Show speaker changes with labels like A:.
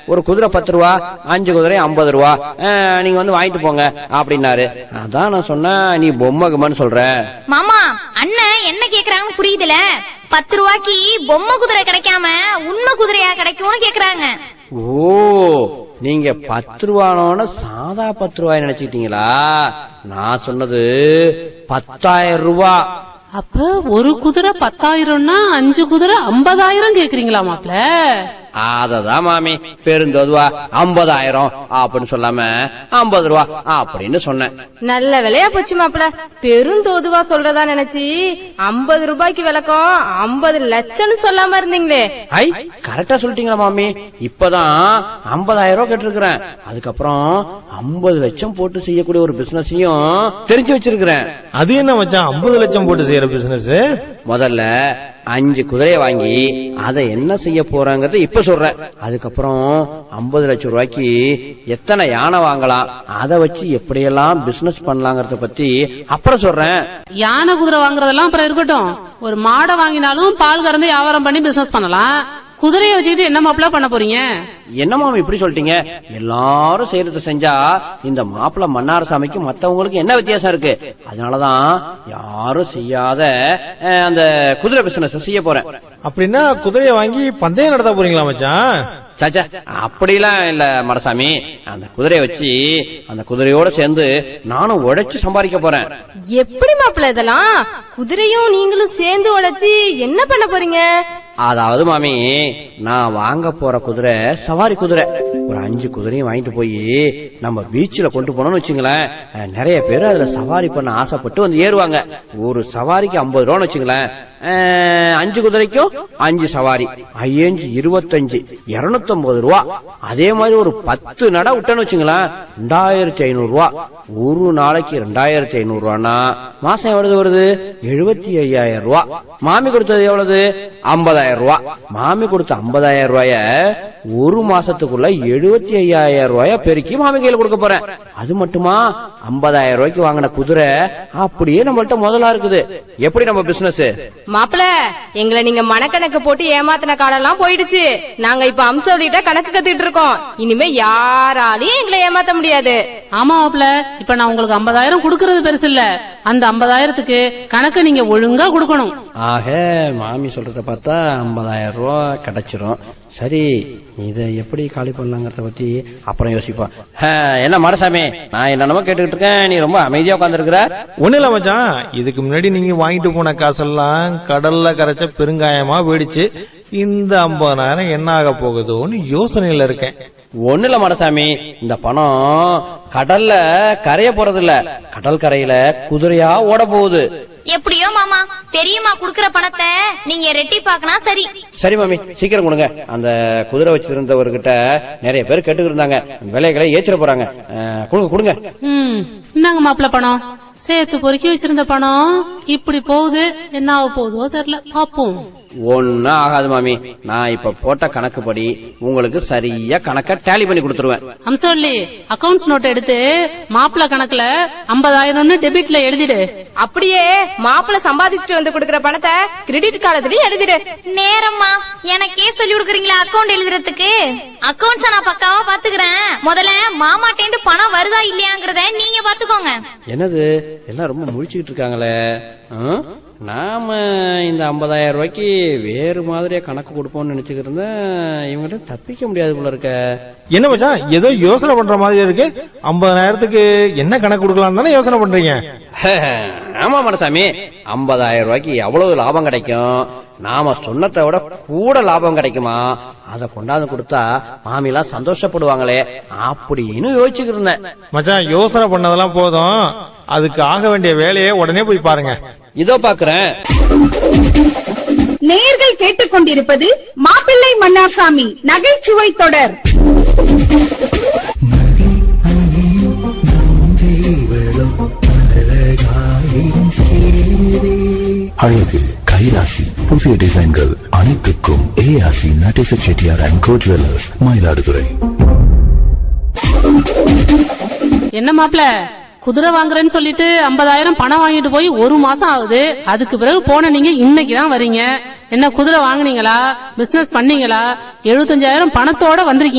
A: ஒரு குதிரை பத்து ரூபா அஞ்சு குதிரை ஐம்பது ரூபா அஹ், நீங்க வந்து வாங்கிட்டு போங்க அப்படின்னாரு அதான் நான் சொன்னேன் நீ பொம்மை கிம்மன்னு சொல்ற
B: மாமா அண்ணன் என்ன கேக்குறாங்கன்னு புரியுதுல பத்து ரூபாய்க்கு பொம்மை குதிரை கிடைக்காம உண்மை குதிரையா கிடைக்கும்னு கேக்குறாங்க
A: ஓ நீங்க பத்து ரூபானோன்னு சாதா பத்து ரூபாய் நினைச்சுக்கிட்டீங்களா நான் சொன்னது பத்தாயிரம் ரூபா
C: அப்ப ஒரு குதிரை பத்தாயிரம்னா அஞ்சு குதிரை ஐம்பதாயிரம் கேக்குறீங்களா மாப்ள
A: அததான் மாமி பெருந்தோதுவா ஐம்பதாயிரம் அப்படின்னு சொல்லாம ஐம்பது ரூபா அப்படின்னு சொன்னேன்
D: நல்ல விலையா போச்சு மாப்பிள பெருந்தோதுவா சொல்றதா நினைச்சு ஐம்பது ரூபாய்க்கு விளக்கம் ஐம்பது லட்சம்னு சொல்லாம இருந்தீங்களே
A: ஐ கரெக்டா சொல்லிட்டீங்களா மாமி இப்பதான் ஐம்பதாயிரம் ரூபாய் கேட்டிருக்கிறேன் அதுக்கப்புறம் ஐம்பது லட்சம் போட்டு செய்யக்கூடிய ஒரு பிசினஸையும் தெரிஞ்சு வச்சிருக்கிறேன்
E: அது என்ன மச்சான் ஐம்பது லட்சம் போட்டு செய்யற பிசினஸ்
A: முதல்ல அஞ்சு குதிரையை வாங்கி அதை என்ன செய்ய போறாங்கறத இப்ப சொல்றேன் அதுக்கப்புறம் ஐம்பது லட்சம் ரூபாய்க்கு எத்தனை யானை வாங்கலாம் அதை வச்சு எப்படியெல்லாம் பிசினஸ் பண்ணலாங்கறத பத்தி அப்புறம் சொல்றேன்
C: யானை குதிரை வாங்குறதெல்லாம் அப்புறம் இருக்கட்டும் ஒரு மாடை வாங்கினாலும் பால் கறந்து வியாபாரம் பண்ணி பிசினஸ் பண்ணலாம் குதிரையை வச்சுக்கிட்டு என்ன மாப்பிள பண்ண போறீங்க
A: என்ன மாமி இப்படி சொல்லிட்டீங்க எல்லாரும் செய்யறத செஞ்சா இந்த மாப்பிள்ள மன்னார சாமிக்கு மத்தவங்களுக்கு என்ன வித்தியாசம் இருக்கு அதனாலதான் யாரும் செய்யாத அஹ், அந்த குதிரை பிசினஸ் செய்ய போறேன்
E: அப்படின்னா குதிரையை வாங்கி பந்தயம் நடத்த போறீங்களா மச்சான்
A: சாச்சா அப்படிலாம் இல்ல மரசாமி அந்த குதிரையை வச்சு அந்த குதிரையோட சேர்ந்து நானும் உழைச்சு சம்பாதிக்க போறேன்
D: எப்படி மாப்பிள இதெல்லாம் குதிரையும் நீங்களும் சேர்ந்து உழைச்சி என்ன பண்ண போறீங்க
A: அதாவது மாமி நான் வாங்க போற குதிரை சவாரி குதிரை ஒரு அஞ்சு குதிரையும் வாங்கிட்டு போய் நம்ம பீச்சில் கொண்டு போனோம்னு வச்சுங்களேன் அஹ், நிறைய பேர் அதுல சவாரி பண்ண ஆசைப்பட்டு வந்து ஏறுவாங்க ஒரு சவாரிக்கு ஐம்பது ரூபான்னு வச்சுங்களேன் அஹ், அஞ்சு குதிரைக்கும் அஞ்சு சவாரி ஐயஞ்சு இருபத்தஞ்சு இருநூத்தொன்பது ரூபா அதே மாதிரி ஒரு பத்து நட விட்டேன்னு வச்சுங்களேன் ரெண்டாயிரத்தி ஐநூறு ரூபா ஒரு நாளைக்கு ரெண்டாயிரத்தி ஐநூறு ரூபான்னா மாசம் எவ்வளவு வருது எழுபத்தி ஐயாயிரம் ரூபா மாமி கொடுத்தது எவ்வளவு ஐம்பதாயிரம் ரூபா மாமி கொடுத்த ஐம்பதாயிரம் ரூபாய ஒரு மாசத்துக்குள்ள எழுபத்தி ஐயாயிரம் ரூபாய பெருக்கி மாமி கையில கொடுக்க போறேன் அது மட்டுமா ஐம்பதாயிரம் ரூபாய்க்கு வாங்கின குதிரை அப்படியே நம்மள்ட்ட முதலா இருக்குது எப்படி நம்ம பிசினஸ்
D: மாப்பிள எங்களை நீங்க மனக்கணக்கு போட்டு ஏமாத்தின காலம்லாம் போயிடுச்சு நாங்க இப்ப அம்சவழிட்ட கணக்கு கத்துக்கிட்டு இருக்கோம் இனிமே யாராலையும் எங்களை ஏமாத்த முடியாது
C: ஆமா மாப்ள இப்ப நான் உங்களுக்கு ஐம்பதாயிரம் கொடுக்கறது பெருசு இல்ல அந்த ஐம்பதாயிரத்துக்கு கணக்கு நீங்க ஒழுங்கா கொடுக்கணும்
A: ஆக மாமி சொல்றத பார்த்தா ஐம்பதாயிரம் ரூபா கிடைச்சிரும் சரி இதை எப்படி காலி பண்ணலாங்கிறத பத்தி அப்புறம் யோசிப்போம் ஹம், என்ன மரசாமி நான் என்னென்னமோ கேட்டுக்கிட்டு இருக்கேன் நீ ரொம்ப அமைதியா உட்காந்துருக்கிற
E: ஒண்ணு இல்ல மச்சான் இதுக்கு முன்னாடி நீங்க வாங்கிட்டு போன காசெல்லாம் கடல்ல கரைச்ச பெருங்காயமா போயிடுச்சு இந்த ஐம்பதாயிரம் என்ன ஆக போகுதோன்னு யோசனையில இருக்கேன்
A: ஒண்ணு இல்ல மரசாமி இந்த பணம் கடல்ல கரைய போறது இல்ல கடல் கரையில குதிரையா ஓட போகுது
B: எப்படியோ மாமா தெரியுமா குடுக்கற பணத்தை நீங்க ரெட்டி பாக்கனா சரி
A: சரி மாமி சீக்கிரம் கொடுங்க அந்த குதிரை வச்சிருந்தவர்கிட்ட நிறைய பேர் கேட்டுக்கிட்டு இருந்தாங்க விலைகளை ஏச்சிட போறாங்க அஹ், கொடுங்க கொடுங்க
C: ம் இந்தாங்க மாப்பிள பணம் சேர்த்து பொறுக்கி வச்சிருந்த பணம் இப்படி போகுது என்ன ஆக போகுதோ தெரியல பாப்போம்
A: ஒன்னும் ஆகாது மாமி நான் இப்ப போட்ட கணக்குப்படி உங்களுக்கு சரியா கணக்க டேலி பண்ணி கொடுத்துருவேன்
C: அம்சவல்லி அக்கவுண்ட்ஸ் நோட் எடுத்து மாப்பிள கணக்குல ஐம்பதாயிரம்னு டெபிட்ல எழுதிடு
D: அப்படியே மாப்பிள சம்பாதிச்சுட்டு வந்து கொடுக்கற பணத்தை கிரெடிட் காலத்துலயும் எழுதிடு
B: நேரம்மா எனக்கே சொல்லி கொடுக்குறீங்களா அக்கவுண்ட் எழுதுறதுக்கு அக்கவுண்ட்ஸ நான் பக்காவா பாத்துக்கிறேன் முதல்ல மாமாட்டேந்து பணம் வருதா இல்லையாங்கறத நீங்க பாத்துக்கோங்க
A: என்னது எல்லாம் ரொம்ப முழிச்சுக்கிட்டு இருக்காங்களே ஆ? நாம இந்த ஐம்பதாயிரம் ரூபாய்க்கு வேறு மாதிரியா கணக்கு கொடுப்போம்னு நினைச்சுக்கிட்டு இருந்தேன் இவங்கிட்ட தப்பிக்க முடியாது போல இருக்க
E: என்ன மச்சான் ஏதோ யோசனை பண்ற மாதிரி இருக்கு ஐம்பதாயிரத்துக்கு என்ன கணக்கு கொடுக்கலாம் தானே யோசனை பண்றீங்க
A: ஆமா மனசாமி ஐம்பதாயிரம் ரூபாய்க்கு எவ்வளவு லாபம் கிடைக்கும் நாம சொன்னதை விட கூட லாபம் கிடைக்குமா அதை கொண்டாந்து கொடுத்தா மாமிலாம் சந்தோஷப்படுவாங்களே அப்படின்னு யோசிச்சுக்கிட்டு இருந்தேன்
E: மச்சான் யோசனை பண்ணதெல்லாம் போதும் அதுக்கு ஆக வேண்டிய வேலையை உடனே போய் பாருங்க
A: இதோ பாக்குறேன்
F: நேயர்கள் கேட்டுக்கொண்டிருப்பது மாப்பிள்ளை மன்னாசாமி நகைச்சுவை தொடர்
G: அழகு கைராசி புதிய டிசைன்கள் அனைத்துக்கும் ஏஆசி Natesa Chettiar and co jewellers Mayiladuthurai
C: என்ன மாப்பிள குதிரை வாங்குறேன்னு சொல்லிட்டு ஐம்பதாயிரம் பணம் வாங்கிட்டு போய் ஒரு மாசம் ஆகுது அதுக்கு பிறகு போன நீங்க இன்னைக்கு தான் வரீங்க என்ன குதிரை வாங்குனீங்களா பிசினஸ் பண்ணீங்களா எழுபத்தஞ்சாயிரம் பணத்தோட வந்திருக்கீங்க